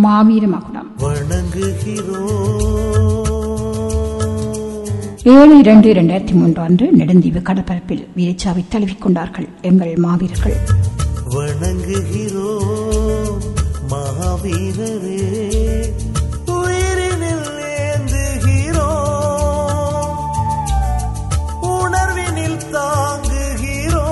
மாவீர மகுடம் வணங்குகிறோம் ஏழு இரண்டு இரண்டாயிரத்தி மூன்று அன்று நெடுந்தீவு கடற்பரப்பில் வீரச்சாவை தழுவிக் கொண்டார்கள் எங்கள் மாவீரர்கள் வணங்குகிறோம் மகாவீரரே உயிரினில் ஏந்துகிறோம் உணர்வினில் தாங்குகிறோம்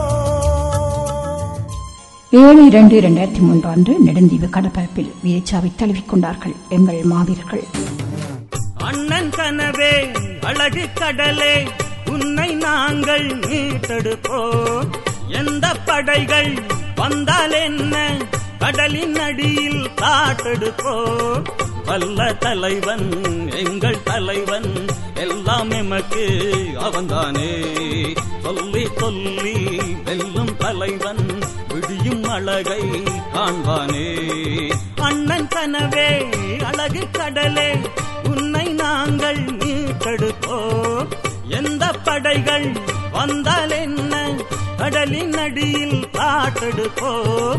ஏழு இரண்டு இரண்டாயிரத்தி மூன்று அன்று நெடுந்தீவு கடற்பரப்பில் வீரச்சாவை தழுவிக் கொண்டார்கள் எங்கள் மாவீரர்கள் அண்ணன் கனவே அழகு கடலே உன்னை நாங்கள் மீட்டெடுப்போம் எந்த படைகள் வந்தால் என்ன கடலின் அடியில் காட்டெடுப்போம் வல்ல தலைவன் எங்கள் தலைவன் எல்லாம் எமக்கு அவன்தானே சொல்லி சொல்லி வெல்லும் தலைவன் விடியும் அழகை காண்பானே அண்ணன் கனவே அழகு கடலே உன்னை நாங்கள் மீட்டெடுப்போம் எந்த படைகள் வந்தால் என்ன கடலின் அடியில் காட்டெடுப்போம்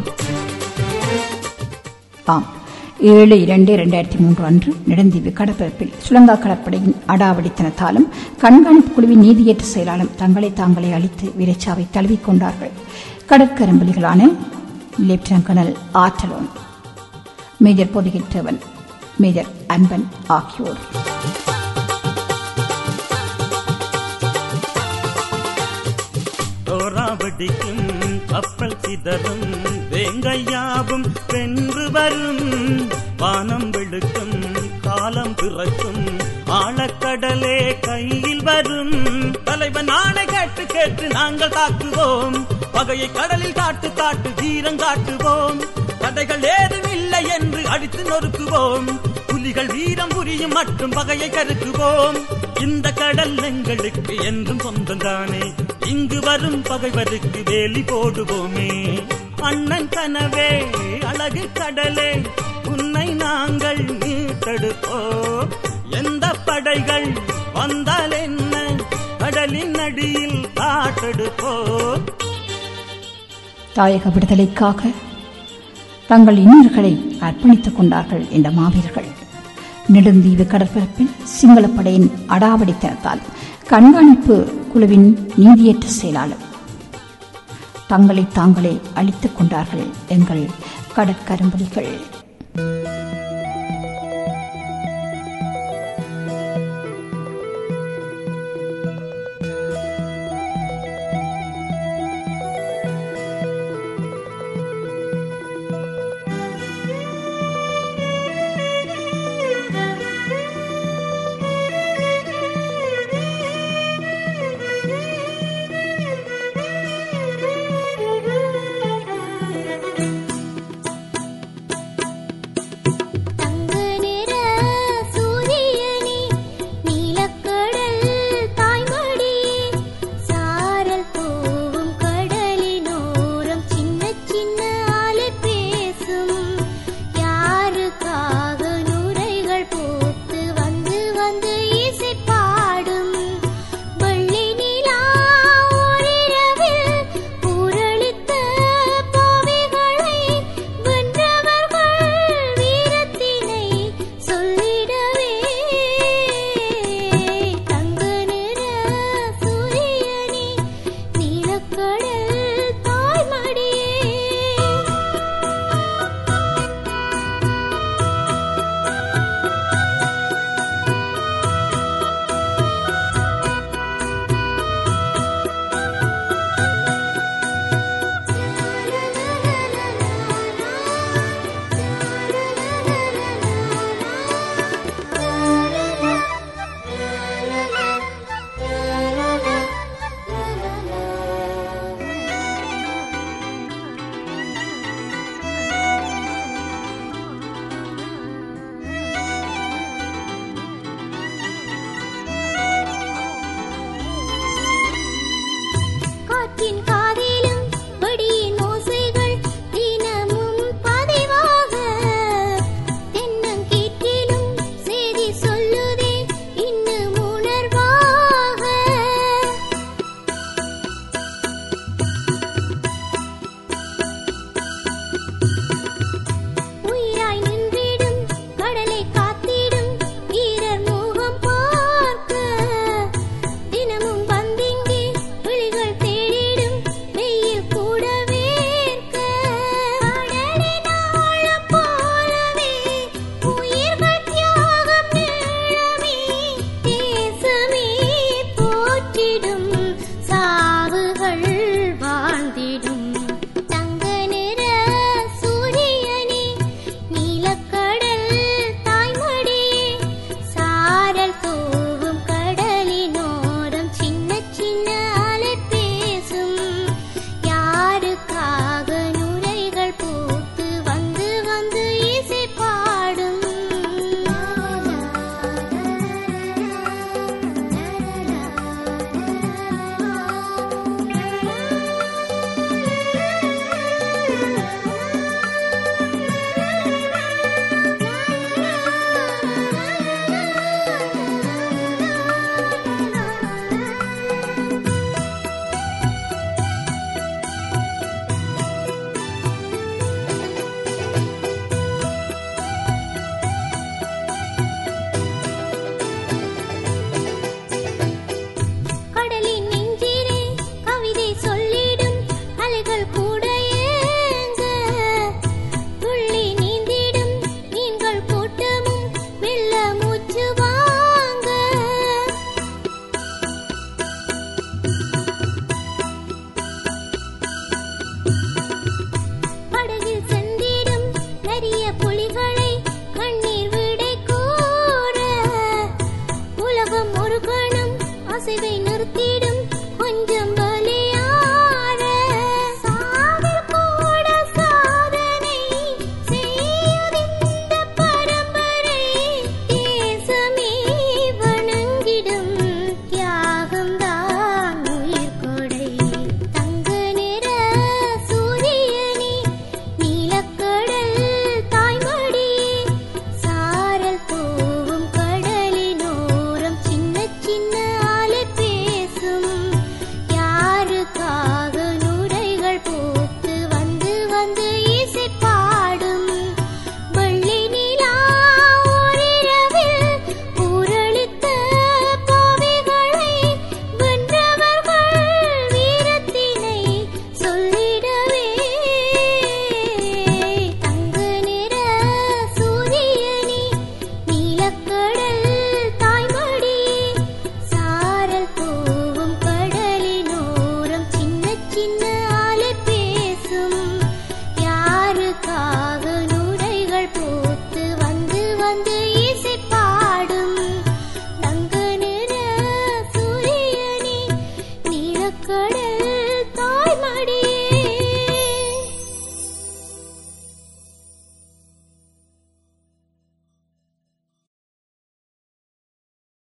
ஆம் ஏழு இரண்டு இரண்டாயிரத்தி மூன்று அன்று நெடுந்தீவு கடற்பரப்பில் சுலங்கா கடற்படையின் அடாவடித்தனத்தாலும் கண்காணிப்பு குழுவின் நீதியேற்ற செயலாளர் தங்களை தாங்களே அளித்து வீரச்சாவை தழுவிக் கொண்டார்கள் கடற்கரம்பலிகளான லெப்டினன்ட் கர்னல் ஆற்றலோன் மேஜர் பொதுகிற்றவன் மேஜர் அன்பன் ஆகியோர் தோராவடிக்கும் கப்பல் சிதறும் வேங்கையாவும் வென்று வரும் வானம் வெளுக்கும் காலம் பிறக்கும் ஆழக்கடலே கையில் வரும் தலைவன் ஆணை கேட்டு கேட்டு நாங்கள் தாக்குவோம் பகையை கடலில் காட்டு காட்டு வீரம் காட்டுவோம் தடைகள் ஏதும் இல்லை என்று அடித்து நொறுக்குவோம் புலிகள் வீரம் புரியும் மற்றும் பகையை கருக்குவோம் இந்த கடல் எங்களுக்கு என்றும் சொந்தம்தானே இங்கு வரும் பகைவருக்கு வேலி போடுவோமே அண்ணன் கனவே அழகு கடலே உன்னை நாங்கள் மீட்டெடுப்போம் எந்த படைகள் வந்தால் என்ன கடலின் அடியில் காட்டெடுப்போம் தாயக விடுதலைக்காக தங்கள் இன்னர்களை அர்ப்பணித்துக் கொண்டார்கள் இந்த மாவீரர்கள் நெடுந்தீவு கடற்பரப்பில் சிங்களப்படையின் அடாவடித்தனத்தால் கண்காணிப்பு குழுவின் நீதியேற்ற செயலாளர் தங்களை தாங்களே அழித்துக் கொண்டார்கள் எங்கள் கடற்கரும்புலிகள் தங்க நிற சூரியனே நீலக்கடல் தாய்மடியே சாரல் பூவும் கடலினோரம் சின்ன சின்ன அலை பேசும் யாருக்காக நுரைகள் பூத்து வந்து வந்து இசை பாடும் வெள்ளி நிலா ஓரிரவில் ஊரளித்த பாவிகளை வென்றவர்கள் வீரத்தினை சொல்லிடவே தங்க நிற சூரியனே நீலக்கடல் தாய்மடியே காற்றின்